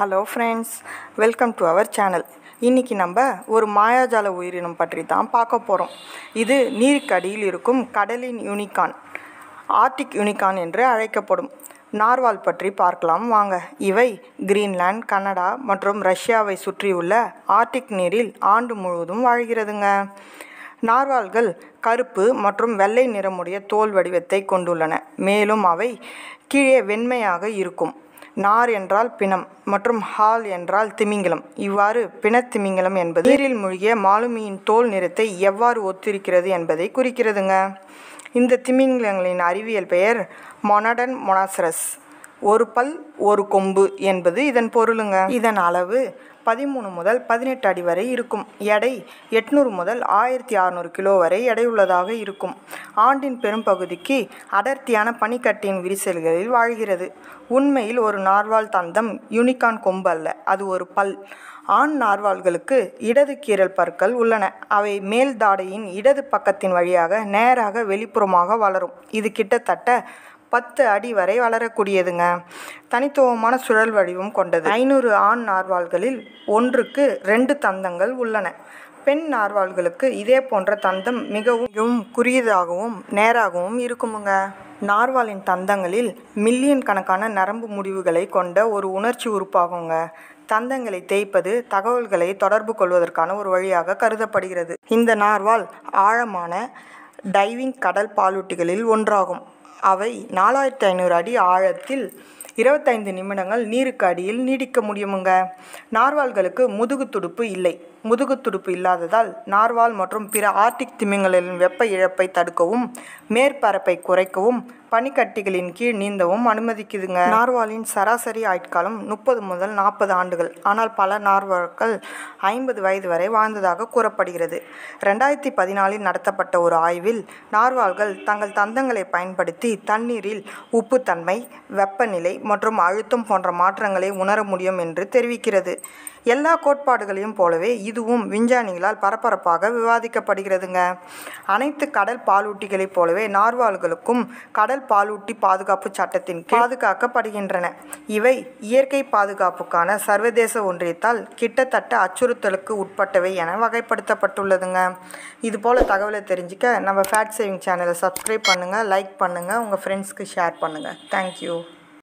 hello friends welcome to our channel இன்றைக்கி நம்ம ஒரு மாயாஜால உயிரினம் பற்றி தான் பார்க்க போகிறோம் இது நீருக்கு அடியில் இருக்கும் கடலின் யூனிகான் ஆர்டிக் யூனிகான் என்று அழைக்கப்படும் நார்வால் பற்றி பார்க்கலாம் வாங்க இவை கிரீன்லாந்து கனடா மற்றும் ரஷ்யாவை சுற்றியுள்ள ஆர்டிக் நீரில் ஆண்டு முழுவதும் வாழ்கிறதுங்க நார்வால்கள் கருப்பு மற்றும் வெள்ளை நிறமுடைய தோல் வடிவத்தை கொண்டுள்ளன மேலும் அவை கீழே வெண்மையாக இருக்கும் நார் என்றால் பிணம் மற்றும் ஹால் என்றால் திமிங்கலம் இவ்வாறு பிணத்திமிங்கலம் என்பது நீரில் மூழ்கிய மாலுமியின் தோல் நிறத்தை எவ்வாறு ஒத்திருக்கிறது என்பதை குறிக்கிறதுங்க இந்த திமிங்கலங்களின் அறிவியல் பெயர் மொனடன் மொனாசரஸ் ஒரு பல் ஒரு கொம்பு என்பது இதன் பொருளுங்க இதன் அளவு பதிமூணு முதல் பதினெட்டு அடி வரை இருக்கும் எடை எட்நூறு முதல் ஆயிரத்தி அறநூறு கிலோ வரை எடையுள்ளதாக இருக்கும் ஆண்டின் பெரும்பகுதிக்கு அடர்த்தியான பனிக்கட்டியின் விரிசல்களில் வாழ்கிறது உண்மையில் ஒரு நார்வால் தந்தம் யூனிகான் கொம்பு அல்ல அது ஒரு பல் ஆண் நார்வால்களுக்கு இடது கீரல் பற்கள் உள்ளன அவை மேல் தாடையின் இடது பக்கத்தின் வழியாக நேராக வெளிப்புறமாக வளரும் இது கிட்டத்தட்ட பத்து அடி வரை வளரக்கூடியதுங்க தனித்துவமான சுழல் வடிவம் கொண்டது ஐநூறு ஆண் நார்வால்களில் ஒன்றுக்கு ரெண்டு தந்தங்கள் உள்ளன பெண் நார்வால்களுக்கு இதே போன்ற தந்தம் மிகவும் மிகவும் குறுகியதாகவும் நேராகவும் இருக்குமுங்க நார்வாலின் தந்தங்களில் மில்லியன் கணக்கான நரம்பு முடிவுகளை கொண்ட ஒரு உணர்ச்சி உறுப்பாகுங்க தந்தங்களை தேய்ப்பது தகவல்களை தொடர்பு கொள்வதற்கான ஒரு வழியாக கருதப்படுகிறது இந்த நார்வால் ஆழமான டைவிங் கடல் பாலூட்டிகளில் ஒன்றாகும் அவை நாலாயிரத்தி ஐநூறு அடி ஆழத்தில் இருபத்தைந்து நிமிடங்கள் நீருக்கு அடியில் நீடிக்க முடியுமுங்க நார்வால்களுக்கு முதுகு துடுப்பு இல்லை முதுகு துடுப்பு இல்லாததால் நார்வால் மற்றும் பிற ஆர்டிக் திமிங்கலின் வெப்ப இழப்பை தடுக்கவும் மேற்பரப்பை குறைக்கவும் பனிக்கட்டிகளின் கீழ் நீந்தவும் அனுமதிக்குதுங்க நார்வாலின் சராசரி ஆயுட்காலம் முப்பது முதல் நாற்பது ஆண்டுகள் ஆனால் பல நார்வால்கள் ஐம்பது வயது வரை வாழ்ந்ததாக கூறப்படுகிறது ரெண்டாயிரத்தி பதினாலில் நடத்தப்பட்ட ஒரு ஆய்வில் நார்வால்கள் தங்கள் தந்தங்களை பயன்படுத்தி தண்ணீரில் உப்புத்தன்மை வெப்பநிலை மற்றும் அழுத்தம் போன்ற மாற்றங்களை உணர முடியும் என்று தெரிவிக்கிறது எல்லா கோட்பாடுகளையும் போலவே இதுவும் விஞ்ஞானிகளால் பரபரப்பாக விவாதிக்கப்படுகிறதுங்க அனைத்து கடல் பாலூட்டிகளைப் போலவே நார்வால்களுக்கும் கடல் பாலூட்டி பாதுகாப்பு சட்டத்தின் கீழ் பாதுகாக்கப்படுகின்றன இவை இயற்கை பாதுகாப்புக்கான சர்வதேச ஒன்றியத்தால் கிட்டத்தட்ட அச்சுறுத்தலுக்கு உட்பட்டவை என வகைப்படுத்தப்பட்டுள்ளதுங்க இது போல் தகவலை தெரிஞ்சுக்க நம்ம ஃபேட் சேவிங் சேனலை சப்ஸ்கிரைப் பண்ணுங்கள் லைக் பண்ணுங்கள் உங்கள் ஃப்ரெண்ட்ஸ்க்கு ஷேர் பண்ணுங்கள் தேங்க்யூ